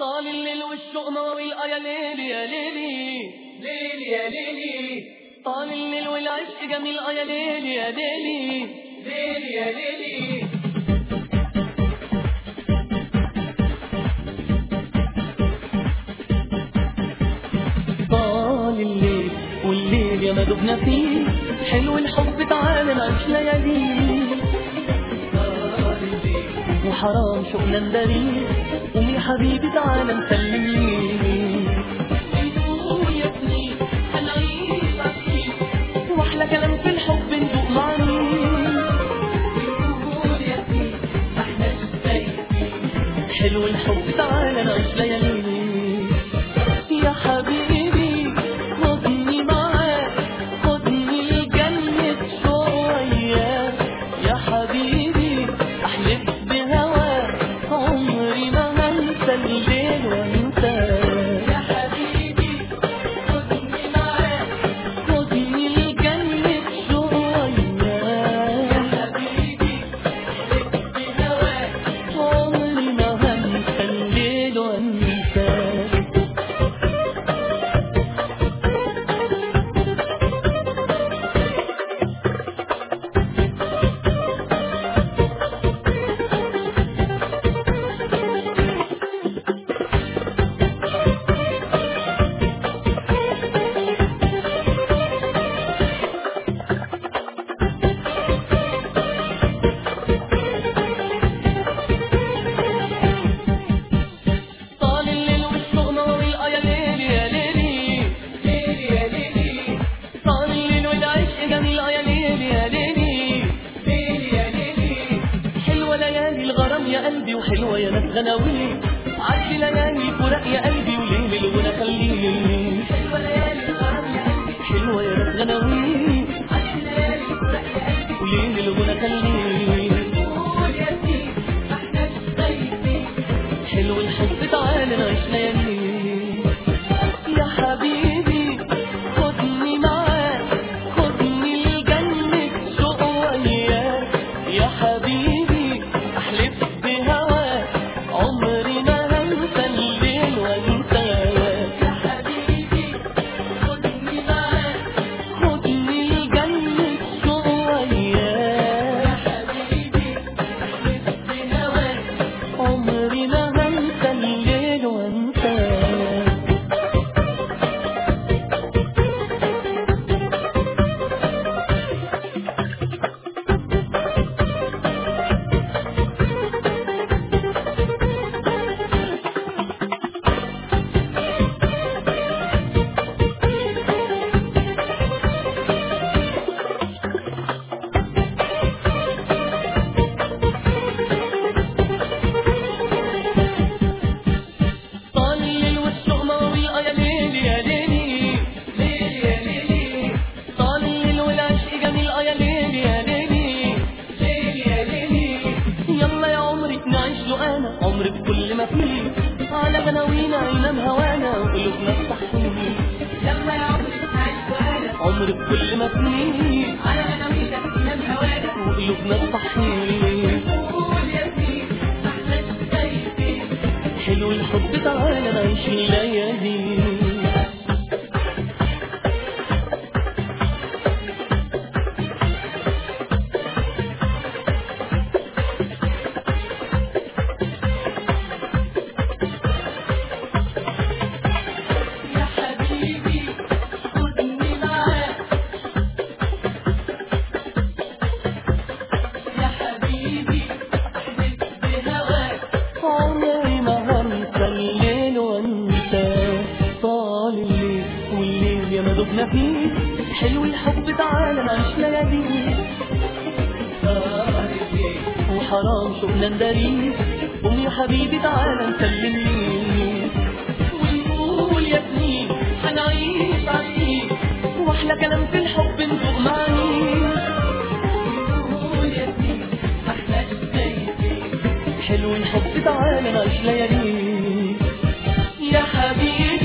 طال الليل والشوق مواويل يا ليل يا ليلي ليل يا ليلي طال الليل والعشق جميل يا ليل يا ليلي ليل يا ليلي طال الليل والليل يا ما دبنا فيه حلو الحب تعالى نعيش لياليه وحرام شوقنا نداريه قوم يا حبيبي تعالى نسلم ليه يا سنين هنعيش عايشين واحلى كلام في الحب ندوق معانيه حلو الحب تعالى نعيش لياليه يا حبيبي خدني معاك خدني لجنة شوية يا حبيبي أحلف بهواك عمري ما هنسى الليل وانساك يا حبيبي خدني معاك خدني لجنة شوية يا حبيبي بهواك عمري ما هنسى الليل وانساك طال الليل والشوق مواويل يا ليل يا ليلي ليل يا ليلي طال الليل والعشق جميل يا ليل يا ليلي ليل يا ليلي حلوة ليالي الغرام يا قلبي وحلوة يا ناس غناويل عدي ليالي فراق يا قلبي وليل الغنى خليل حلوة ليالي الغرام يا قلبي حلوة يا ناس غناويل عشر ليالي فرح يا قلبي وليل الغنى خليل قول يا سيدي احنا الضيفين حلو الحب تعالى نعيش ليالي يا حبيبي خدني معاك خدني لجنة شوق وياك يا حبيبي أحلف بهواك عمري ما هنسى الليل وانساك يا حبيبي خدني معاك خدني لجنة شوق يا وياك حبيبي احلف بهواك عمري ما هنسى الليل وانساك طال الليل والشوق مواويل يا ليل يا ليلي ليل يا ليلي طال الليل والعشق جميل يا ليل يا ليلي ليل يا ليلي يلا يا عمري نعيش له انا عمري بكل ما فيه على غناوينا ينام هوانا وقلوبنا الصحيح يلا يا عمري نعيش وانا عمري بكل ما فيه على غناوينك نام هوانا وقلوبنا الصحيح قول يا سيدي احنا الضيفين حلو الحب تعالى نعيش الليالي يا حبيبي خدني معاك يا حبيبي احلف بهواك عمري ما هنسى الليل وانسى طال الليل والليل يا ما دبنا فيه حلو الحب تعالى نعيش ليالي وحرام شوقنا نداريه قوم يا حبيبي تعالى نسلم ليه ونقول يا سنين هنعيش عايشين واحلى كلام في الحب ندوق معانيه قول يا سيدي احنا الضيفين حلو الحب تعالى نعيش ليالي يا حبيبي